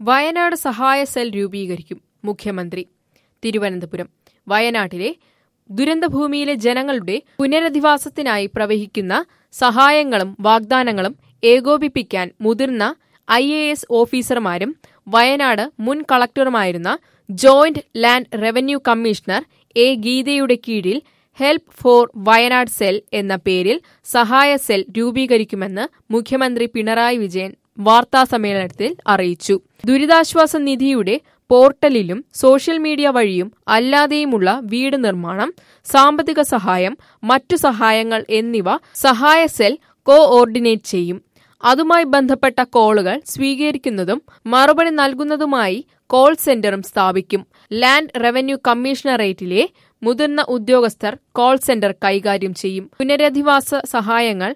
വയനാട് സഹായ സെൽ രൂപീകരിക്കും മുഖ്യമന്ത്രി തിരുവനന്തപുരം വയനാട്ടിലെ ദുരന്തഭൂമിയിലെ ജനങ്ങളുടെ പുനരധിവാസത്തിനായി പ്രവഹിക്കുന്ന സഹായങ്ങളും വാഗ്ദാനങ്ങളും ഏകോപിപ്പിക്കാൻ മുതിർന്ന ഐ എ എസ് ഓഫീസർമാരും വയനാട് മുൻ കളക്ടറുമായിരുന്ന joint land revenue commissioner A ഗീതയുടെ കീഴിൽ ഹെൽപ്പ് ഫോർ വയനാട് സെൽ എന്ന പേരിൽ സഹായ സെൽ രൂപീകരിക്കുമെന്ന് മുഖ്യമന്ത്രി പിണറായി വിജയൻ വാർത്താസമ്മേളനത്തിൽ അറിയിച്ചു ദുരിതാശ്വാസ നിധിയുടെ പോർട്ടലിലും സോഷ്യൽ മീഡിയ വഴിയും അല്ലാതെയുമുള്ള വീട് നിർമ്മാണം സാമ്പത്തിക സഹായം മറ്റു സഹായങ്ങൾ എന്നിവ സഹായ സെൽ കോഓർഡിനേറ്റ് ചെയ്യും അതുമായി ബന്ധപ്പെട്ട കോളുകൾ സ്വീകരിക്കുന്നതും മറുപടി നൽകുന്നതുമായി കോൾ സെന്ററും സ്ഥാപിക്കും ലാൻഡ് റവന്യൂ കമ്മീഷണറേറ്റിലെ മുതിർന്ന ഉദ്യോഗസ്ഥർ കോൾ സെന്റർ കൈകാര്യം ചെയ്യും പുനരധിവാസ സഹായങ്ങൾ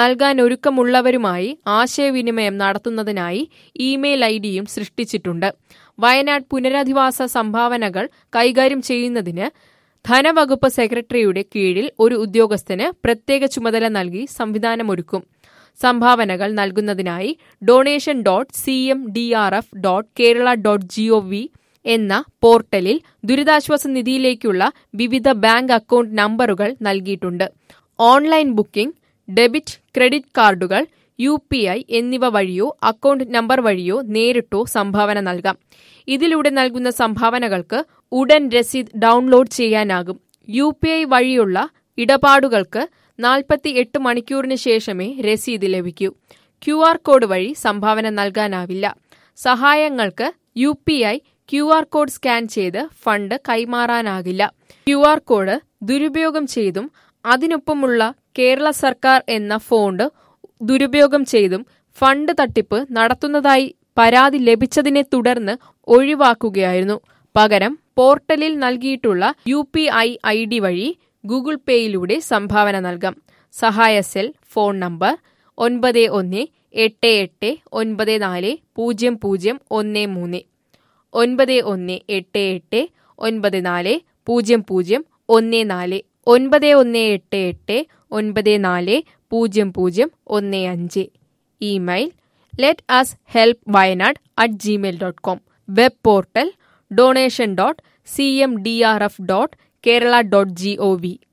നൽകാനൊരുക്കമുള്ളവരുമായി ആശയവിനിമയം നടത്തുന്നതിനായി ഇമെയിൽ ഐ ഡിയും സൃഷ്ടിച്ചിട്ടുണ്ട് വയനാട് പുനരധിവാസ സംഭാവനകൾ കൈകാര്യം ചെയ്യുന്നതിന് ധനവകുപ്പ് സെക്രട്ടറിയുടെ കീഴിൽ ഒരു ഉദ്യോഗസ്ഥന് പ്രത്യേക ചുമതല നൽകി സംവിധാനമൊരുക്കും സംഭാവനകൾ നൽകുന്നതിനായി donation dot C M D R F dot Kerala dot G O V എന്ന പോർട്ടലിൽ ദുരിതാശ്വാസ നിധിയിലേക്കുള്ള വിവിധ ബാങ്ക് അക്കൗണ്ട് നമ്പറുകൾ നൽകിയിട്ടുണ്ട് ഓൺലൈൻ ബുക്കിംഗ് ഡെബിറ്റ് ക്രെഡിറ്റ് കാർഡുകൾ യു പി ഐ എന്നിവ വഴിയോ അക്കൗണ്ട് നമ്പർ വഴിയോ നേരിട്ടോ സംഭാവന നൽകാം ഇതിലൂടെ നൽകുന്ന സംഭാവനകൾക്ക് ഉടൻ രസീത് ഡൗൺലോഡ് ചെയ്യാനാകും യു പി ഐ വഴിയുള്ള ഇടപാടുകൾക്ക് നാൽപ്പത്തി എട്ട് മണിക്കൂറിന് ശേഷമേ രസീത് ലഭിക്കൂ ക്യു ആർ കോഡ് വഴി സംഭാവന നൽകാനാവില്ല സഹായങ്ങൾക്ക് U P I Q R code scan ചെയ്ത് ഫണ്ട് കൈമാറാനാകില്ല ക്യു ആർ കോഡ് ദുരുപയോഗം ചെയ്തും അതിനൊപ്പമുള്ള കേരള സർക്കാർ എന്ന ഫോണ്ട് ദുരുപയോഗം ചെയ്തും ഫണ്ട് തട്ടിപ്പ് നടത്തുന്നതായി പരാതി ലഭിച്ചതിനെ തുടർന്ന് ഒഴിവാക്കുകയായിരുന്നു പകരം പോർട്ടലിൽ നൽകിയിട്ടുള്ള U P I I D വഴി ഗൂഗിൾ പേയിലൂടെ സംഭാവന നൽകാം സഹായ സെൽ ഫോൺ നമ്പർ ഒൻപത് ഒന്ന് എട്ട് എട്ട് ഒൻപത് നാല് പൂജ്യം പൂജ്യം ഒന്ന് മൂന്ന് ഒൻപത് ഒന്ന് എട്ട് എട്ട് ഒൻപത് നാല് പൂജ്യം പൂജ്യം ഒന്ന് നാല് ഒൻപത് ഒന്ന് എട്ട് എട്ട് ഒൻപത് നാല് പൂജ്യം പൂജ്യം ഒന്ന് അഞ്ച് email let us help Wayanad at Gmail dot com web portal donation dot C M D R F dot Kerala dot G O V